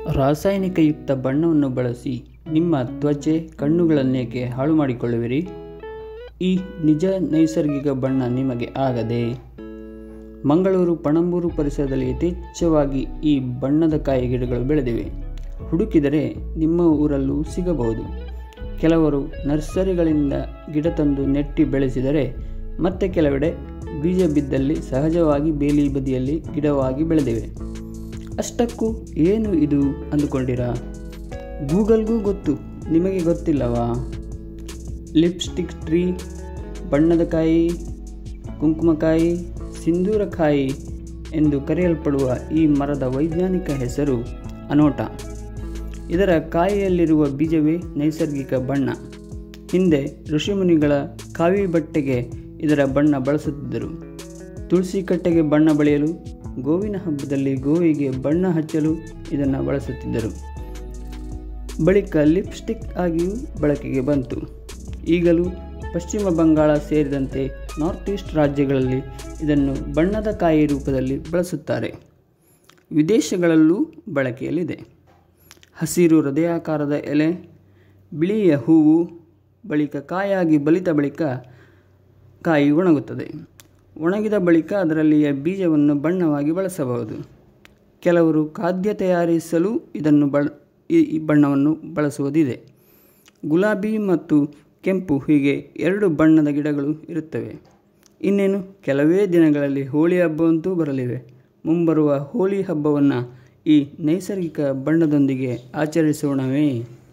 ರಾಸಾಯನಿಕಯುಕ್ತ ಬಣ್ಣವನ್ನು ಬಳಸಿ ನಿಮ್ಮ ತ್ವಚೆ ಕಣ್ಣುಗಳನ್ನೇಕೆ ಹಾಳು ಮಾಡಿಕೊಳ್ಳುವಿರಿ ಈ ನಿಜ ನೈಸರ್ಗಿಕ ಬಣ್ಣ ನಿಮಗೆ ಆಗದೆ ಮಂಗಳೂರು ಪಣಂಬೂರು ಪರಿಸರದಲ್ಲಿ ಯಥೇಚ್ಛವಾಗಿ ಈ ಬಣ್ಣದ ಕಾಯಿ ಗಿಡಗಳು ಬೆಳೆದಿವೆ ಹುಡುಕಿದರೆ ನಿಮ್ಮ ಊರಲ್ಲೂ ಸಿಗಬಹುದು ಕೆಲವರು ನರ್ಸರಿಗಳಿಂದ ಗಿಡ ತಂದು ನೆಟ್ಟಿ ಬೆಳೆಸಿದರೆ ಮತ್ತೆ ಕೆಲವೆಡೆ ಬೀಜ ಬಿದ್ದಲ್ಲಿ ಸಹಜವಾಗಿ ಬೇಲಿ ಬದಿಯಲ್ಲಿ ಗಿಡವಾಗಿ ಬೆಳೆದಿವೆ ಅಷ್ಟಕ್ಕೂ ಏನು ಇದು ಅಂದುಕೊಂಡಿರಾ ಗೂಗಲ್ಗೂ ಗೊತ್ತು ನಿಮಗೆ ಗೊತ್ತಿಲ್ಲವಾ ಲಿಪ್ಸ್ಟಿಕ್ ಟ್ರೀ ಬಣ್ಣದ ಕಾಯಿ ಕುಂಕುಮಕಾಯಿ ಸಿಂಧೂರಕಾಯಿ ಎಂದು ಕರೆಯಲ್ಪಡುವ ಈ ಮರದ ವೈಜ್ಞಾನಿಕ ಹೆಸರು ಅನೋಟ ಇದರ ಕಾಯಿಯಲ್ಲಿರುವ ಬೀಜವೇ ನೈಸರ್ಗಿಕ ಬಣ್ಣ ಹಿಂದೆ ಋಷಿಮುನಿಗಳ ಕಾವಿ ಬಟ್ಟೆಗೆ ಇದರ ಬಣ್ಣ ಬಳಸುತ್ತಿದ್ದರು ತುಳಸಿ ಕಟ್ಟೆಗೆ ಬಣ್ಣ ಬಳಿಯಲು ಗೋವಿನ ಹಬ್ಬದಲ್ಲಿ ಗೋವಿಗೆ ಬಣ್ಣ ಹಚ್ಚಲು ಇದನ್ನು ಬಳಸುತ್ತಿದ್ದರು ಬಳಿಕ ಲಿಪ್ಸ್ಟಿಕ್ ಆಗಿಯೂ ಬಳಕೆಗೆ ಬಂತು ಈಗಲೂ ಪಶ್ಚಿಮ ಬಂಗಾಳ ಸೇರಿದಂತೆ ನಾರ್ತ್ ಈಸ್ಟ್ ರಾಜ್ಯಗಳಲ್ಲಿ ಇದನ್ನು ಬಣ್ಣದ ಕಾಯಿ ರೂಪದಲ್ಲಿ ಬಳಸುತ್ತಾರೆ ವಿದೇಶಗಳಲ್ಲೂ ಬಳಕೆಯಲ್ಲಿದೆ ಹಸಿರು ಹೃದಯಾಕಾರದ ಎಲೆ ಬಿಳಿಯ ಹೂವು ಬಳಿಕ ಕಾಯಾಗಿ ಬಲಿತ ಬಳಿಕ ಕಾಯಿ ಒಣಗುತ್ತದೆ ಒಣಗಿದ ಬಳಿಕ ಅದರಲ್ಲಿಯ ಬೀಜವನ್ನು ಬಣ್ಣವಾಗಿ ಬಳಸಬಹುದು ಕೆಲವರು ಖಾದ್ಯ ತಯಾರಿಸಲು ಇದನ್ನು ಬಳ ಈ ಬಣ್ಣವನ್ನು ಬಳಸುವುದಿದೆ ಗುಲಾಬಿ ಮತ್ತು ಕೆಂಪು ಹೀಗೆ ಎರಡು ಬಣ್ಣದ ಗಿಡಗಳು ಇರುತ್ತವೆ ಇನ್ನೇನು ಕೆಲವೇ ದಿನಗಳಲ್ಲಿ ಹೋಳಿ ಹಬ್ಬವಂತೂ ಬರಲಿವೆ ಮುಂಬರುವ ಹೋಳಿ ಹಬ್ಬವನ್ನು ಈ ನೈಸರ್ಗಿಕ ಬಣ್ಣದೊಂದಿಗೆ ಆಚರಿಸೋಣವೇ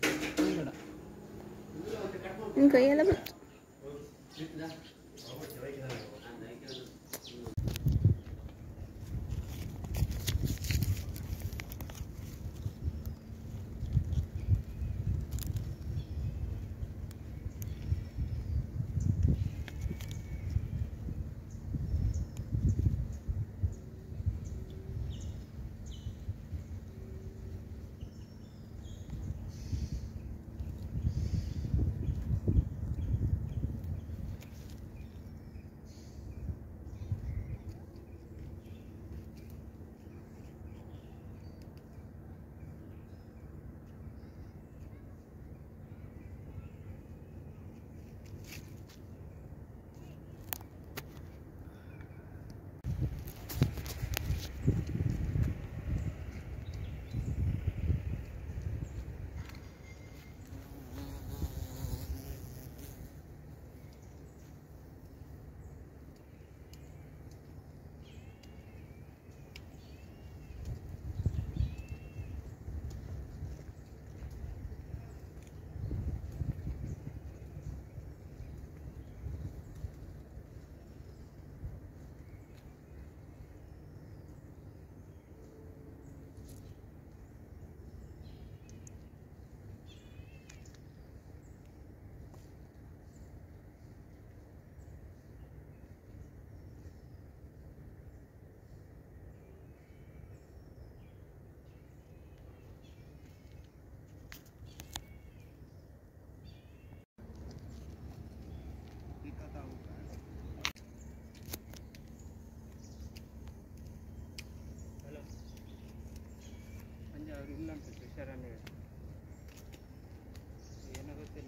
ನಿನ್ನ ಕೈಯೆಲ್ಲ ಬ- ಏನೋ ಗೊತ್ತಿಲ್ಲ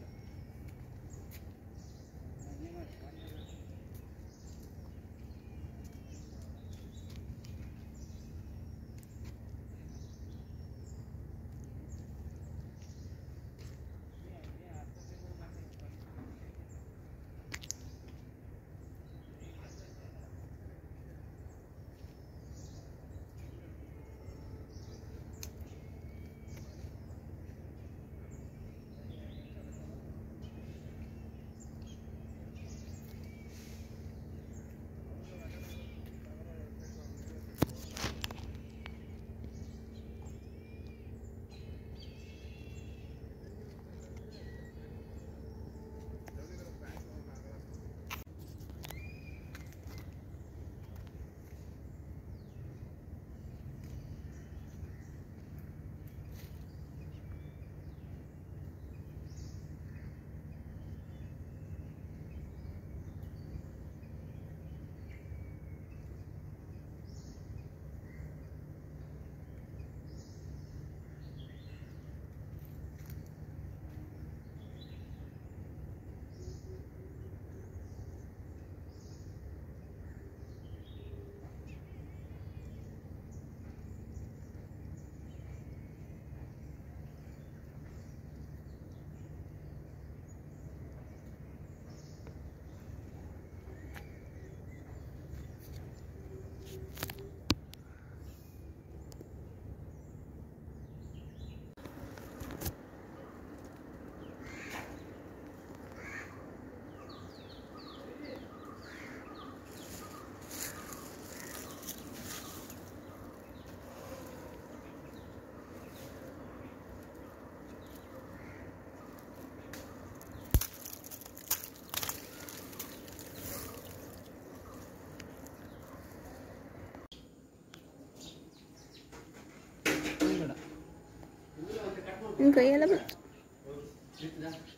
ನಿನ್ನ ಕೈಯೆಲ್ಲ ಬಂತು